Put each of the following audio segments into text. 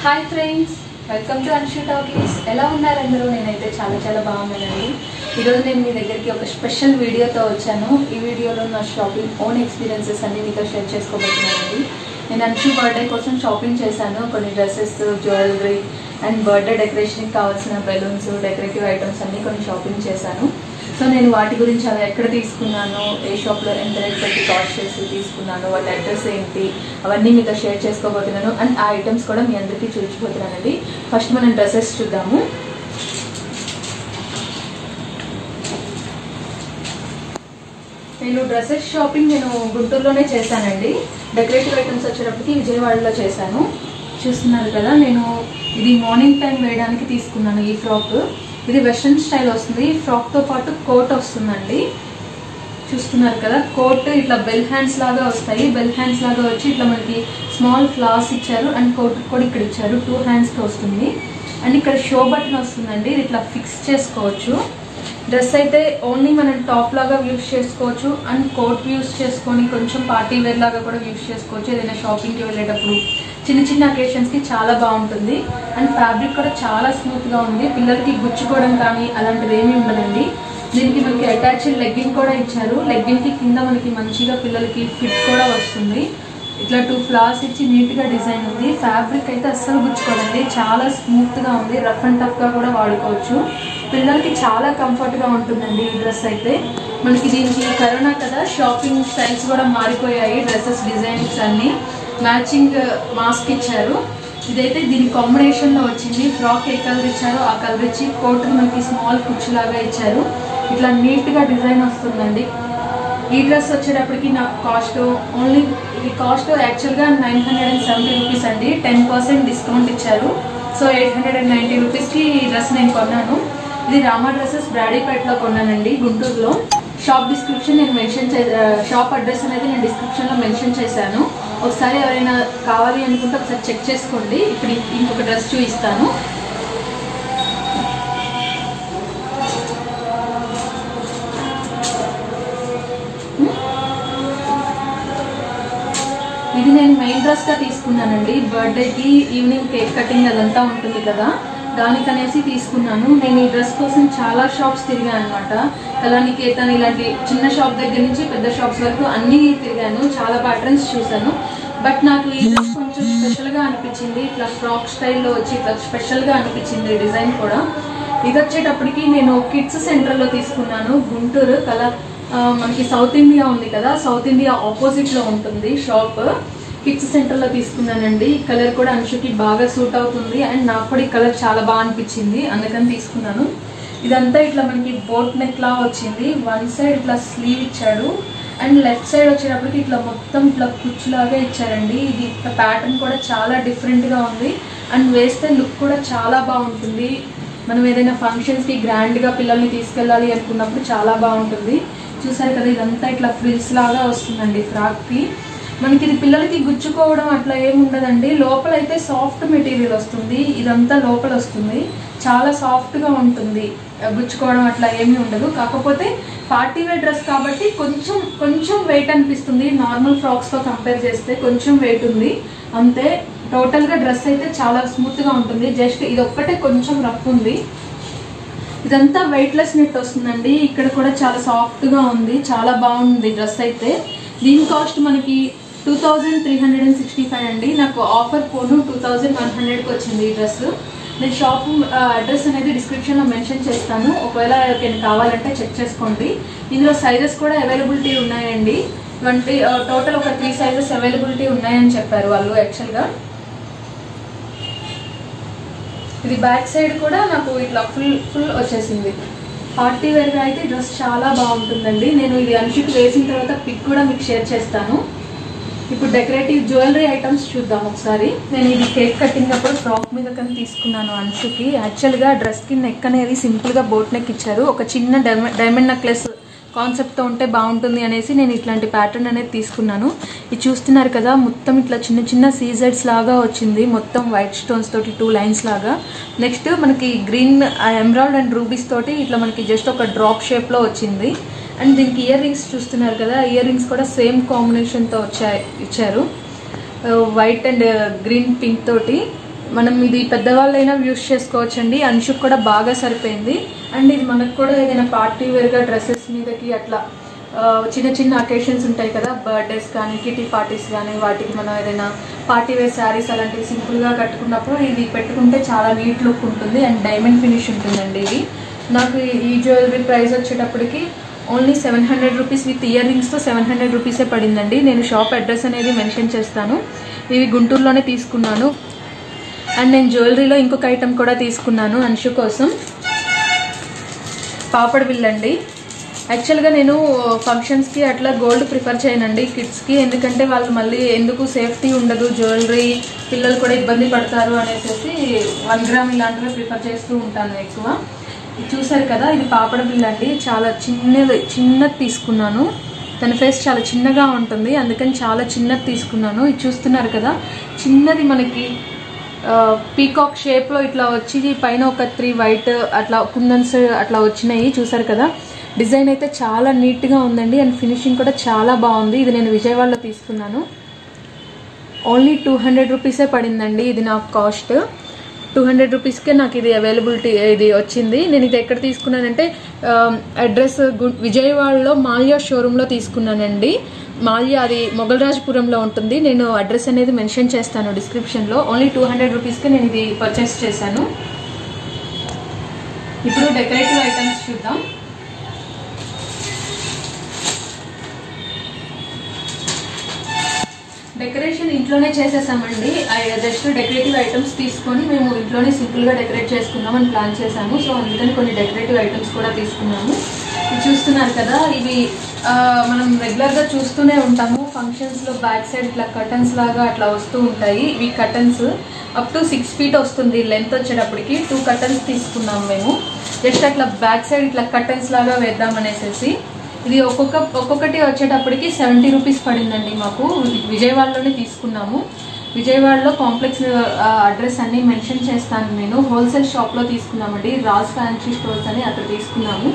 hi friends welcome to Anshu talkies ఎలా ఉన్నారు అందరూ నేనైతే చాలా చాలా బాగున్నానండి ఈరోజు నేను మీ దగ్గరికి ఒక స్పెషల్ వీడియోతో వచ్చాను ఈ వీడియోలో నా షాపింగ్ ఓన్ ఎక్స్పీరియన్సెస్ అన్ని మీతో షేర్ చేసుకోబోతున్నానండి నేను అన్షు బర్త్డే కోసం షాపింగ్ చేశాను కొన్ని డ్రెస్సెస్ జ్యువెలరీ అండ్ బర్త్డే డెకరేషన్కి కావాల్సిన బెలూన్స్ డెకరేటివ్ ఐటమ్స్ అన్ని కొన్ని షాపింగ్ చేశాను సో నేను వాటి గురించి అవి ఎక్కడ తీసుకున్నాను ఏ షాప్లో ఎంత రేట్ పెట్టి కాస్ట్ చేసి తీసుకున్నాను వాటి అడ్రస్ ఏంటి అవన్నీ మీతో షేర్ చేసుకోబోతున్నాను అండ్ ఆ ఐటమ్స్ కూడా మీ అందరికీ చూపించబోతున్నానండి ఫస్ట్ మనం డ్రెస్సెస్ చూద్దాము నేను డ్రెస్సెస్ షాపింగ్ నేను గుంటూరులోనే చేశానండి డెకరేటివ్ ఐటమ్స్ వచ్చేటప్పటికి విజయవాడలో చేశాను చూస్తున్నారు కదా నేను ఇది మార్నింగ్ టైం వేయడానికి తీసుకున్నాను ఈ ఫ్రాక్ ఇది వెస్ట్రన్ స్టైల్ వస్తుంది ఫ్రాక్తో పాటు కోట్ వస్తుందండి చూస్తున్నారు కదా కోట్ ఇట్లా బెల్ హ్యాండ్స్ లాగా వస్తాయి బెల్ హ్యాండ్స్ లాగా వచ్చి ఇట్లా మనకి స్మాల్ ఫ్లాస్ ఇచ్చారు అండ్ కోట్ కూడా ఇక్కడ ఇచ్చారు టూ హ్యాండ్స్కి వస్తుంది అండ్ ఇక్కడ షో బటన్ వస్తుందండి ఇది ఇట్లా ఫిక్స్ చేసుకోవచ్చు డ్రెస్ అయితే ఓన్లీ మనం టాప్ లాగా యూస్ చేసుకోవచ్చు అండ్ కోట్ యూస్ చేసుకొని కొంచెం పార్టీ వేర్ లాగా కూడా యూస్ చేసుకోవచ్చు ఏదైనా షాపింగ్కి వెళ్ళేటప్పుడు చిన్న చిన్న అకేషన్స్కి చాలా బాగుంటుంది అండ్ ఫ్యాబ్రిక్ కూడా చాలా స్మూత్గా ఉంది పిల్లలకి గుచ్చుకోవడం కానీ అలాంటిది ఏమీ ఉండదండి దీనికి మనకి అటాచ్డ్ లెగ్గింగ్ కూడా ఇచ్చారు లెగ్గింగ్కి కింద మనకి మంచిగా పిల్లలకి ఫిట్ కూడా వస్తుంది ఇట్లా టూ ఫ్లవర్స్ ఇచ్చి నీట్గా డిజైన్ ఉంది ఫ్యాబ్రిక్ అయితే అస్సలు గుచ్చుకోదండి చాలా స్మూత్గా ఉంది రఫ్ అండ్ టఫ్గా కూడా వాడుకోవచ్చు పిల్లలకి చాలా కంఫర్ట్గా ఉంటుందండి ఈ డ్రెస్ అయితే మనకి దీనికి కరోనా కదా షాపింగ్ స్టైల్స్ కూడా మారిపోయాయి డ్రెస్సెస్ డిజైన్స్ అన్నీ మ్యాచింగ్ మాస్క్ ఇచ్చారు ఇదైతే దీని కాంబినేషన్లో వచ్చింది ఫ్రాక్ ఏ కలర్ ఇచ్చారో ఆ కలర్ ఇచ్చి కోట్ మనకి స్మాల్ కుచ్చులాగా ఇచ్చారు ఇట్లా నీట్గా డిజైన్ వస్తుందండి ఈ డ్రెస్ వచ్చేటప్పటికి నాకు కాస్ట్ ఓన్లీ ఇది కాస్ట్ యాక్చువల్గా nine hundred and seventy rupees అండి టెన్ పర్సెంట్ డిస్కౌంట్ ఇచ్చారు so eight hundred and ninety రూపీస్కి ఈ డ్రెస్ నేను కొన్నాను ఇది రామా డ్రెస్సెస్ బ్రాడీపేటలో కొన్నానండి గుంటూరులో షాప్ డిస్క్రిప్షన్ నేను మెన్షన్ చే షాప్ అడ్రస్ అనేది నేను డిస్క్రిప్షన్లో మెన్షన్ చేశాను ఒకసారి ఎవరైనా కావాలి అనుకుంటే ఒకసారి చెక్ చేసుకోండి ఇప్పుడు ఇంకొక డ్రెస్ చూపిస్తాను ఇది నేను మెయిన్ డ్రెస్గా తీసుకున్నానండి బర్త్డేకి ఈవినింగ్ కేక్ కటింగ్ అదంతా ఉంటుంది కదా దానికనేసి తీసుకున్నాను నేను ఈ డ్రెస్ కోసం చాలా షాప్స్ తిరిగాను అనమాట కళానికేతన్ ఇలాంటి చిన్న షాప్ దగ్గర నుంచి పెద్ద షాప్స్ వరకు అన్నీ తిరిగాను చాలా ప్యాటర్న్స్ చూశాను బట్ నాకు ఈ డ్రెస్ కొంచెం స్పెషల్గా అనిపించింది ఇట్లా ఫ్రాక్ స్టైల్లో వచ్చి ఇట్లా స్పెషల్గా అనిపించింది డిజైన్ కూడా ఇది వచ్చేటప్పటికి నేను కిడ్స్ సెంటర్లో తీసుకున్నాను గుంటూరు కళ మనకి సౌత్ ఇండియా ఉంది కదా సౌత్ ఇండియా ఆపోజిట్లో ఉంటుంది షాప్ కిడ్స్ సెంటర్లో తీసుకున్నానండి ఈ కలర్ కూడా అంశుకి బాగా సూట్ అవుతుంది అండ్ నాకు కూడా ఈ కలర్ చాలా బాగా అనిపించింది అందుకని తీసుకున్నాను ఇదంతా ఇట్లా మనకి బోట్ నెక్ లా వచ్చింది వన్ సైడ్ ఇట్లా స్లీవ్ ఇచ్చాడు అండ్ లెఫ్ట్ సైడ్ వచ్చేటప్పటికి ఇట్లా మొత్తం ఇట్లా కుచ్చులాగా ఇచ్చారండి ఇది ప్యాటర్న్ కూడా చాలా డిఫరెంట్గా ఉంది అండ్ వేస్తే లుక్ కూడా చాలా బాగుంటుంది మనం ఏదైనా ఫంక్షన్స్కి గ్రాండ్గా పిల్లల్ని తీసుకెళ్ళాలి అనుకున్నప్పుడు చాలా బాగుంటుంది చూసారు కదా ఇదంతా ఇట్లా ఫ్రిల్స్ లాగా వస్తుందండి ఫ్రాక్కి మనకి ఇది పిల్లలకి గుచ్చుకోవడం అట్లా ఏమి ఉండదండి లోపల అయితే సాఫ్ట్ మెటీరియల్ వస్తుంది ఇదంతా లోపల వస్తుంది చాలా సాఫ్ట్గా ఉంటుంది గుచ్చుకోవడం అట్లా ఏమీ ఉండదు కాకపోతే పార్టీ వేర్ డ్రెస్ కాబట్టి కొంచెం కొంచెం వెయిట్ అనిపిస్తుంది నార్మల్ ఫ్రాక్స్తో కంపేర్ చేస్తే కొంచెం వెయిట్ ఉంది అంతే టోటల్గా డ్రెస్ అయితే చాలా స్మూత్గా ఉంటుంది జస్ట్ ఇది ఒక్కటే కొంచెం రఫ్ ఉంది ఇదంతా వెయిట్లెస్ నెట్ వస్తుందండి ఇక్కడ కూడా చాలా సాఫ్ట్గా ఉంది చాలా బాగుంది డ్రెస్ అయితే దీని కాస్ట్ మనకి two thousand three hundred and sixty five అండి నాకు ఆఫర్ పోను టూ థౌజండ్ వన్ హండ్రెడ్కి వచ్చింది ఈ డ్రెస్ నేను షాప్ అడ్రస్ అనేది డిస్క్రిప్షన్లో మెన్షన్ చేస్తాను ఒకవేళ ఎవరికైనా కావాలంటే చెక్ చేసుకోండి ఇందులో సైజెస్ కూడా అవైలబిలిటీ ఉన్నాయండి ట్వంటీ టోటల్ ఒక త్రీ సైజెస్ అవైలబిలిటీ ఉన్నాయని చెప్పారు వాళ్ళు యాక్చువల్గా ఇది బ్యాక్ సైడ్ కూడా నాకు ఇట్లా ఫుల్ ఫుల్ వచ్చేసింది పార్టీ వేర్గా అయితే డ్రెస్ చాలా బాగుంటుందండి నేను ఇది అంచుకు వేసిన తర్వాత పిక్ కూడా మీకు షేర్ చేస్తాను ఇప్పుడు డెకరేటివ్ జ్యువెలరీ ఐటమ్స్ చూద్దాం ఒకసారి నేను ఇది కేక్ కటింగ్ అప్పుడు ఫ్రాక్ మీద కానీ తీసుకున్నాను అంచుకి యాక్చువల్గా డ్రెస్కి నెక్ అనేది సింపుల్గా బోట్ నెక్ ఇచ్చారు ఒక చిన్న డైమండ్ నెక్లెస్ కాన్సెప్ట్తో ఉంటే బాగుంటుంది అనేసి నేను ఇట్లాంటి ప్యాటర్న్ అనేది తీసుకున్నాను ఇది చూస్తున్నారు కదా మొత్తం ఇట్లా చిన్న చిన్న సీజర్స్ లాగా వచ్చింది మొత్తం వైట్ స్టోన్స్ తోటి టూ లైన్స్ లాగా నెక్స్ట్ మనకి గ్రీన్ ఎమరాల్డ్ అండ్ రూబీస్ తోటి ఇట్లా మనకి జస్ట్ ఒక డ్రాప్ షేప్లో వచ్చింది అండ్ దీనికి ఇయర్ రింగ్స్ చూస్తున్నారు కదా ఇయర్ రింగ్స్ కూడా సేమ్ కాంబినేషన్తో వచ్చాయి ఇచ్చారు వైట్ అండ్ గ్రీన్ పింక్ తోటి మనం ఇది పెద్దవాళ్ళైనా యూస్ చేసుకోవచ్చు అండి అంచుకు కూడా బాగా సరిపోయింది అండ్ ఇది మనకు కూడా ఏదైనా పార్టీ వేర్గా డ్రెస్సెస్ మీదకి అట్లా ఆ, చిన్న చిన్న అకేషన్స్ ఉంటాయి కదా బర్త్డేస్ కానీ కిటీ పార్టీస్ కానీ వాటికి మనం ఏదైనా పార్టీ వేర్ శారీస్ అలాంటివి సింపుల్గా కట్టుకున్నప్పుడు ఇది పెట్టుకుంటే చాలా నీట్ లుక్ ఉంటుంది అండ్ డైమండ్ ఫినిష్ ఉంటుందండి ఇది నాకు ఈ- ఈ జ్యువెలరీ ప్రైస్ వచ్చేటప్పటికి only seven hundred rupees with ear రింగ్స్తో సెవెన్ హండ్రెడ్ రూపీసే పడిందండి నేను షాప్ అడ్రస్ అనేది మెన్షన్ చేస్తాను ఇవి గుంటూరులోనే తీసుకున్నాను అండ్ నేను జ్యువెలరీలో ఇంకొక ఐటమ్ కూడా తీసుకున్నాను అంశు కోసం పాపడ్ బిల్ అండి యాక్చువల్గా నేను ఫంక్షన్స్కి అట్లా గోల్డ్ ప్రిఫర్ చేయనండి కిడ్స్కి ఎందుకంటే వాళ్ళు మళ్ళీ ఎందుకు సేఫ్టీ ఉండదు జ్యువెలరీ పిల్లలు కూడా ఇబ్బంది పడతారు అనేసి వన్ గ్రామ్ ఇలాంటివి ప్రిఫర్ చేస్తూ ఉంటాను ఎక్కువ ఇది చూసారు కదా ఇది పాపడ బిల్ అండి చాలా చిన్నది చిన్నది తీసుకున్నాను తన ఫేస్ చాలా చిన్నగా ఉంటుంది అందుకని చాలా చిన్నది తీసుకున్నాను ఇది చూస్తున్నారు కదా చిన్నది మనకి పీకాక్ షేప్లో ఇట్లా వచ్చి పైన ఒక త్రీ వైట్ అట్లా కుందన్స్ అట్లా వచ్చినాయి చూసారు కదా డిజైన్ అయితే చాలా నీట్గా ఉందండి అండ్ ఫినిషింగ్ కూడా చాలా బాగుంది ఇది నేను విజయవాడలో తీసుకున్నాను ఓన్లీ టూ హండ్రెడ్ రూపీసే పడిందండి ఇది నాకు కాస్ట్ టూ హండ్రెడ్ రూపీస్కే నాకు ఇది అవైలబిలిటీ ఇది వచ్చింది నేను ఇది ఎక్కడ తీసుకున్నానంటే అడ్రస్ విజయవాడలో మాల్యా షోరూంలో తీసుకున్నానండి మాల్యా అది మొగల్రాజపురంలో ఉంటుంది నేను అడ్రస్ అనేది మెన్షన్ చేస్తాను డిస్క్రిప్షన్లో ఓన్లీ టూ హండ్రెడ్ రూపీస్కే నేను ఇది పర్చేస్ చేశాను ఇప్పుడు డెకరేటివ్ ఐటమ్స్ చూద్దాం డెకరేషన్ ఇంట్లోనే చేసేసామండి జస్ట్ డెకరేటివ్ ఐటమ్స్ తీసుకొని మేము ఇంట్లోనే సింపుల్గా డెకరేట్ చేసుకుందాం అని ప్లాన్ చేశాము సో అందుకని కొన్ని డెకరేటివ్ ఐటమ్స్ కూడా తీసుకున్నాము ఇది చూస్తున్నారు కదా ఇవి ఆ, మనం రెగ్యులర్గా చూస్తూనే ఉంటాము ఫంక్షన్స్లో బ్యాక్ సైడ్ ఇట్లా కటన్స్ లాగా అట్లా వస్తూ ఉంటాయి ఇవి curtains up to six feet వస్తుంది లెంత్ వచ్చేటప్పటికి టూ కటన్స్ తీసుకున్నాము మేము జస్ట్ అట్లా బ్యాక్ సైడ్ ఇట్లా కటన్స్ లాగా వేద్దాం అనేసి ఇది ఒక్కొక్క ఒక్కొక్కటి వచ్చేటప్పటికి సెవెంటీ రూపీస్ పడిందండి మాకు విజయవాడలోనే తీసుకున్నాము విజయవాడలో కాంప్లెక్స్ అడ్రస్ అన్ని మెన్షన్ చేస్తాను నేను హోల్సేల్ షాప్లో తీసుకున్నామండి రాజ్ ఫ్యాన్సీ స్టోర్స్ అని అక్కడ తీసుకున్నాము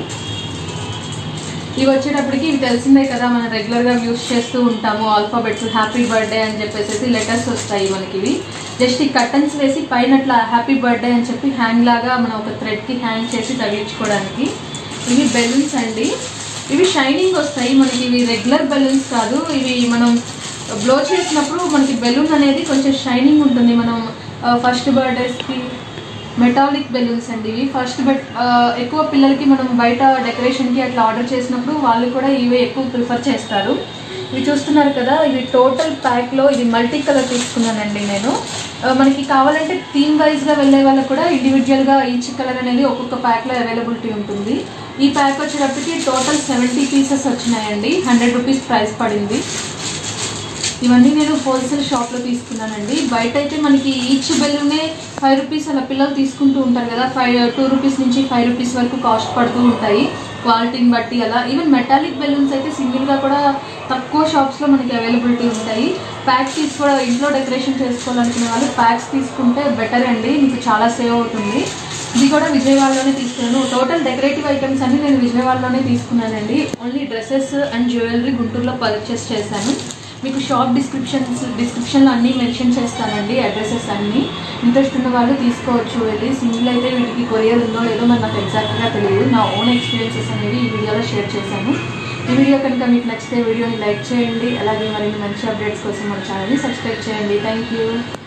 ఇవి వచ్చేటప్పటికి ఇవి తెలిసిందే కదా మనం రెగ్యులర్గా యూస్ చేస్తూ ఉంటాము ఆల్ఫాబెట్స్ హ్యాపీ బర్త్డే అని చెప్పేసి లెటర్స్ వస్తాయి మనకి ఇవి జస్ట్ ఈ కటన్స్ వేసి పైన అట్లా హ్యాపీ బర్త్డే అని చెప్పి హ్యాంగ్ లాగా మనం ఒక థ్రెడ్కి హ్యాంగ్ చేసి తగిలించుకోవడానికి ఇవి బెలూన్స్ అండి ఇవి షైనింగ్ వస్తాయి మనకి ఇవి రెగ్యులర్ బెలూన్స్ కాదు ఇవి మనం బ్లో చేసినప్పుడు మనకి బెలూన్ అనేది కొంచెం షైనింగ్ ఉంటుంది మనం ఫస్ట్ బర్త్డేస్కి మెటాలిక్ బెలూన్స్ అండి ఇవి ఫస్ట్ బట్ ఎక్కువ పిల్లలకి మనం బయట డెకరేషన్కి అట్లా ఆర్డర్ చేసినప్పుడు వాళ్ళు కూడా ఇవే ఎక్కువ ప్రిఫర్ చేస్తారు ఇవి చూస్తున్నారు కదా ఇది టోటల్ ప్యాక్లో ఇది మల్టీ కలర్ తీసుకున్నానండి నేను ఆ, మనకి కావాలంటే థీమ్ వైజ్గా వెళ్ళే వాళ్ళకి కూడా ఇండివిజువల్గా ఈచ్ కలర్ అనేది ఒక్కొక్క ప్యాక్లో అవైలబిలిటీ ఉంటుంది ఈ ప్యాక్ వచ్చేటప్పటికి టోటల్ సెవెంటీ పీసెస్ వచ్చినాయండి హండ్రెడ్ రూపీస్ ప్రైస్ పడింది ఇవన్నీ నేను హోల్సేల్ షాప్లో తీసుకున్నానండి బయట అయితే మనకి ఈచ్ బెలూనే ఫైవ్ రూపీస్ అలా పిల్లలు తీసుకుంటూ ఉంటారు కదా ఫైవ్ టూ రూపీస్ నుంచి ఫైవ్ రూపీస్ వరకు కాస్ట్ పడుతూ ఉంటాయి క్వాలిటీని బట్టి అలా ఈవెన్ మెటాలిక్ బెలూన్స్ అయితే సింగిల్గా కూడా తక్కువ షాప్స్లో మనకి అవైలబిలిటీ ఉంటాయి ప్యాక్స్ తీసుకోవడం ఇంట్లో డెకరేషన్ చేసుకోవాలనుకునే వాళ్ళు ప్యాక్స్ తీసుకుంటే బెటర్ అండి మీకు చాలా సేవ్ అవుతుంది ఇది కూడా విజయవాడలోనే తీసుకున్నాను టోటల్ డెకరేటివ్ ఐటమ్స్ అన్ని నేను విజయవాడలోనే తీసుకున్నానండి ఓన్లీ డ్రెస్సెస్ అండ్ జ్యువెలరీ గుంటూరులో పర్చేస్ చేశాను మీకు షాప్ డిస్క్రిప్షన్స్ డిస్క్రిప్షన్లో అన్నీ మెన్షన్ చేస్తానండి అడ్రసెస్ అన్నీ ఇంట్రెస్ట్ ఉన్న వాళ్ళు తీసుకోవచ్చు వెళ్ళి సింగిల్ అయితే వీటికి కొరియర్ ఉందో లేదో మరి నాకు ఎగ్జాక్ట్గా తెలియదు నా ఓన్ ఎక్స్పీరియన్సెస్ అనేవి ఈ వీడియోలో షేర్ చేశాను ఈ వీడియో కనుక మీకు నచ్చితే వీడియోని లైక్ చేయండి అలాగే మరిన్ని మంచి అప్డేట్స్ కోసం మన ఛానల్ని సబ్స్క్రైబ్ చేయండి థ్యాంక్ యూ